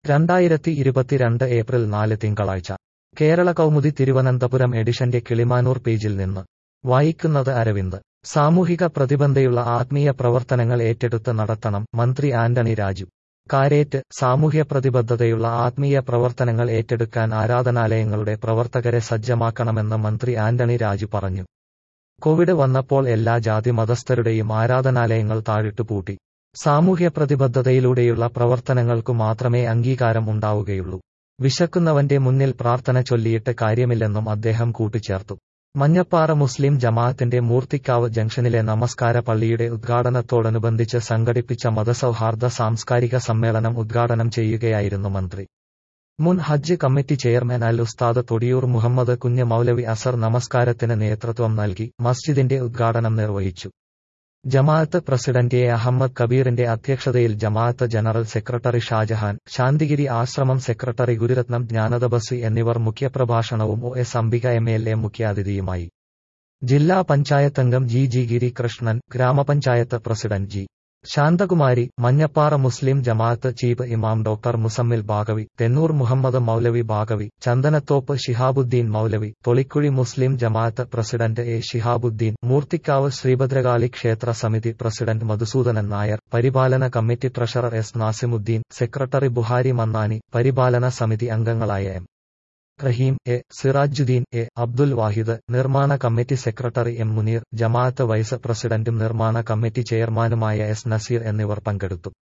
രണ്ടായിരത്തി ഇരുപത്തിരണ്ട് ഏപ്രിൽ നാല് തിങ്കളാഴ്ച കേരള കൗമുദി തിരുവനന്തപുരം എഡിഷന്റെ കിളിമാനൂർ പേജിൽ നിന്ന് വായിക്കുന്നത് അരവിന്ദ് സാമൂഹിക പ്രതിബന്ധയുള്ള ആത്മീയ പ്രവർത്തനങ്ങൾ ഏറ്റെടുത്ത് നടത്തണം മന്ത്രി ആന്റണി രാജു കാരേറ്റ് സാമൂഹ്യ പ്രതിബദ്ധതയുള്ള ആത്മീയ പ്രവർത്തനങ്ങൾ ഏറ്റെടുക്കാൻ ആരാധനാലയങ്ങളുടെ പ്രവർത്തകരെ സജ്ജമാക്കണമെന്ന് മന്ത്രി ആന്റണി രാജു പറഞ്ഞു കോവിഡ് വന്നപ്പോൾ എല്ലാ ജാതി മതസ്ഥരുടെയും ആരാധനാലയങ്ങൾ താഴിട്ടു പൂട്ടി സാമൂഹ്യ പ്രതിബദ്ധതയിലൂടെയുള്ള പ്രവർത്തനങ്ങൾക്കു മാത്രമേ അംഗീകാരം ഉണ്ടാവുകയുള്ളൂ വിശക്കുന്നവന്റെ മുന്നിൽ പ്രാർത്ഥന ചൊല്ലിയിട്ട് കാര്യമില്ലെന്നും അദ്ദേഹം കൂട്ടിച്ചേർത്തു മഞ്ഞപ്പാറ മുസ്ലിം ജമാഅത്തിന്റെ മൂർത്തിക്കാവ് ജംഗ്ഷനിലെ നമസ്കാര പള്ളിയുടെ ഉദ്ഘാടനത്തോടനുബന്ധിച്ച് സംഘടിപ്പിച്ച മതസൗഹാർദ്ദ സാംസ്കാരിക സമ്മേളനം ഉദ്ഘാടനം ചെയ്യുകയായിരുന്നു മന്ത്രി മുൻ ഹജ്ജ് കമ്മിറ്റി ചെയർമാൻ അൽ ഉസ്താദ് തൊടിയൂർ മുഹമ്മദ് കുഞ്ഞ് മൗലവി അസർ നമസ്കാരത്തിന് നേതൃത്വം നൽകി മസ്ജിദിന്റെ ഉദ്ഘാടനം നിർവഹിച്ചു ജമാഅത്ത് പ്രസിഡന്റ് എ അഹമ്മദ് കബീറിന്റെ അധ്യക്ഷതയിൽ ജമാഅത്ത് ജനറൽ സെക്രട്ടറി ഷാജഹാൻ ശാന്തിഗിരി ആശ്രമം സെക്രട്ടറി ഗുരുരത്നം ജ്ഞാനതപസ്വി എന്നിവർ മുഖ്യപ്രഭാഷണവും O S Ambika M L A മുഖ്യാതിഥിയുമായി ജില്ലാ പഞ്ചായത്തംഗം ജി ജി ഗിരികൃഷ്ണൻ ഗ്രാമപഞ്ചായത്ത് president G Santhakumari Manjappara Muslim ജമാഅത്ത് ചീഫ് ഇമാം ഡോക്ടർ മുസമ്മിൽ ബാഗവി തെന്നൂർ മുഹമ്മദ് മൗലവി ബാഗവി ചന്ദനത്തോപ്പ് ശിഹാബുദ്ദീൻ മൗലവി തൊളിക്കുഴി മുസ്ലിം ജമാഅത്ത് പ്രസിഡന്റ് എ ശിഹാബുദ്ദീൻ മൂർത്തിക്കാവ് ശ്രീഭദ്രകാളി ക്ഷേത്ര സമിതി പ്രസിഡന്റ് മധുസൂദനൻ നായർ പരിപാലന committee treasurer S Nasimuddin secretary Buhari Mannani പരിപാലന സമിതി അംഗങ്ങളായ M Rahim A Sirajuddin A Abdul Wahid നിർമ്മാണ കമ്മിറ്റി സെക്രട്ടറി എം മുനീർ ജമാഅത്ത് വൈസ് പ്രസിഡന്റും നിർമ്മാണ കമ്മിറ്റി ചെയർമാനുമായ എസ് നസീർ എന്നിവർ പങ്കെടുത്തു